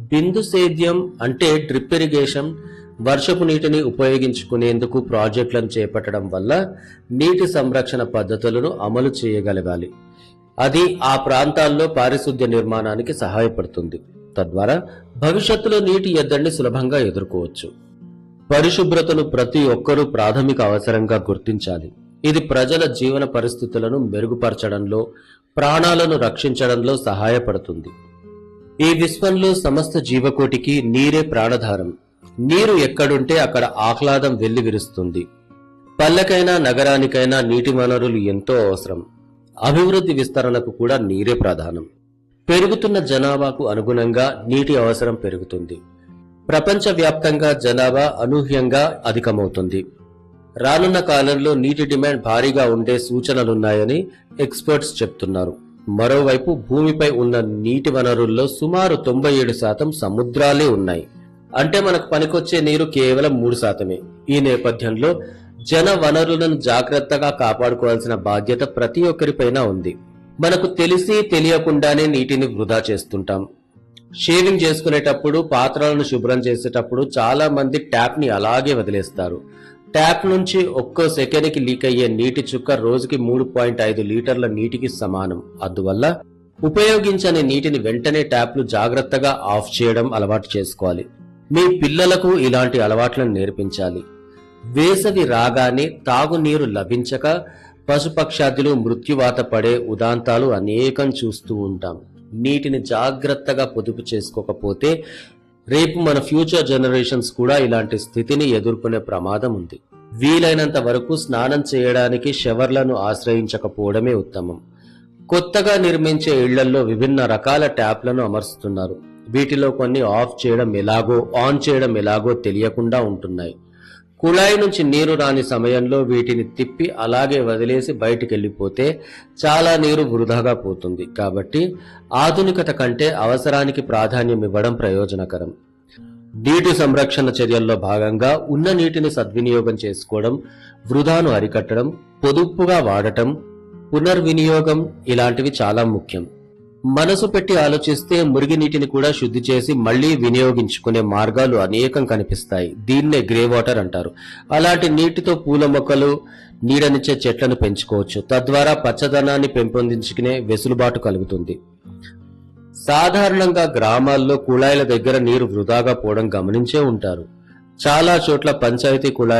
బిందు సేద్యం అంటే drip irrigation వర్షపు నీటిని ఉపయోగించుకునేందుకు ప్రాజెక్టులను చేపట్టడం వల్ల నీటి సంరక్షణ పద్ధతులను అమలు చేయగలగాలి అది ఆ ప్రాంతాల్లో పారిశుద్ధ్య నిర్మాణానికి సహాయపడుతుంది తద్వారా భవిష్యత్తులో నీటి ఎద్దడిని సులభంగా ఎదుర్కోవచ్చు పరిశుభ్రతను ప్రతి ఒక్కరూ ప్రాథమిక అవసరంగా గుర్తించాలి ఇది ప్రజల జీవన పరిస్థితులను మెరుగుపరచడంలో ప్రాణాలను రక్షించడంలో సహాయపడుతుంది ఈ విశ్వంలో సమస్త జీవకోటికి నీరే ప్రాణధారం నీరు ఎక్కడుంటే అక్కడ ఆహ్లాదం వెల్లివిరుస్తుంది పల్లెకైనా నగరానికైనా నీటి వనరులు ఎంతో అవసరం అభివృద్ధి విస్తరణకు కూడా నీరే ప్రధానం పెరుగుతున్న జనాభాకు అనుగుణంగా నీటి అవసరం పెరుగుతుంది ప్రపంచవ్యాప్తంగా జనాభా అనూహ్యంగా అధికమవుతుంది రానున్న కాలంలో నీటి డిమాండ్ భారీగా ఉండే సూచనలున్నాయని ఎక్స్పర్ట్స్ చెప్తున్నారు మరోవైపు భూమిపై ఉన్న నీటి వనరుల్లో సుమారు తొంభై ఏడు శాతం సముద్రాలే ఉన్నాయి అంటే మనకు పనికొచ్చే నీరు కేవలం మూడు శాతమే ఈ నేపథ్యంలో జన వనరులను జాగ్రత్తగా కాపాడుకోవాల్సిన బాధ్యత ప్రతి ఒక్కరిపైన ఉంది మనకు తెలిసి తెలియకుండానే నీటిని వృధా చేస్తుంటాం షేవింగ్ చేసుకునేటప్పుడు పాత్రలను శుభ్రం చేసేటప్పుడు చాలా మంది ట్యాప్ ని అలాగే వదిలేస్తారు ట్యాప్ నుంచి ఒక్కో సెకండ్కి లీక్ అయ్యే నీటి చుక్క రోజుకి మూడు పాయింట్ ఐదు లీటర్ల నీటికి సమానం అందువల్ల ఉపయోగించని నీటిని వెంటనే ట్యాప్లు జాగ్రత్తగా ఆఫ్ చేయడం అలవాటు చేసుకోవాలి మీ పిల్లలకు ఇలాంటి అలవాట్లను నేర్పించాలి వేసవి రాగానే తాగునీరు లభించక పశుపక్షాదులు మృత్యువాత పడే ఉదాంతాలు అనేకం చూస్తూ ఉంటాం నీటిని జాగ్రత్తగా పొదుపు చేసుకోకపోతే రేపు మన ఫ్యూచర్ జనరేషన్స్ కూడా ఇలాంటి స్థితిని ఎదుర్కొనే ప్రమాదం ఉంది వీలైనంత వరకు స్నానం చేయడానికి షవర్లను ఆశ్రయించకపోవడమే ఉత్తమం కొత్తగా నిర్మించే ఇళ్లలో విభిన్న రకాల ట్యాప్లను అమర్చుతున్నారు వీటిలో కొన్ని ఆఫ్ చేయడం ఎలాగో ఆన్ చేయడం ఎలాగో తెలియకుండా ఉంటున్నాయి కుళాయి నుంచి నీరు రాని సమయంలో వీటిని తిప్పి అలాగే వదిలేసి బయటికి వెళ్ళిపోతే చాలా నీరు వృధాగా పోతుంది కాబట్టి ఆధునికత కంటే అవసరానికి ప్రాధాన్యం ఇవ్వడం ప్రయోజనకరం నీటి సంరక్షణ చర్యల్లో భాగంగా ఉన్న నీటిని సద్వినియోగం చేసుకోవడం వృధాను అరికట్టడం పొదుపుగా వాడటం పునర్వినియోగం ఇలాంటివి చాలా ముఖ్యం మనసు పెట్టి ఆలోచిస్తే మురిగి నీటిని కూడా శుద్ధి చేసి మళ్లీ వినియోగించుకునే మార్గాలు అనేకం కనిపిస్తాయి దీన్నే గ్రే వాటర్ అంటారు అలాంటి నీటితో పూల మొక్కలు నీడనిచ్చే చెట్లను పెంచుకోవచ్చు తద్వారా పచ్చదనాన్ని పెంపొందించుకునే వెసులుబాటు కలుగుతుంది సాధారణంగా గ్రామాల్లో కుళాయిల దగ్గర నీరు వృధాగా పోవడం గమనించే ఉంటారు చాలా చోట్ల పంచాయతీ కుళాయి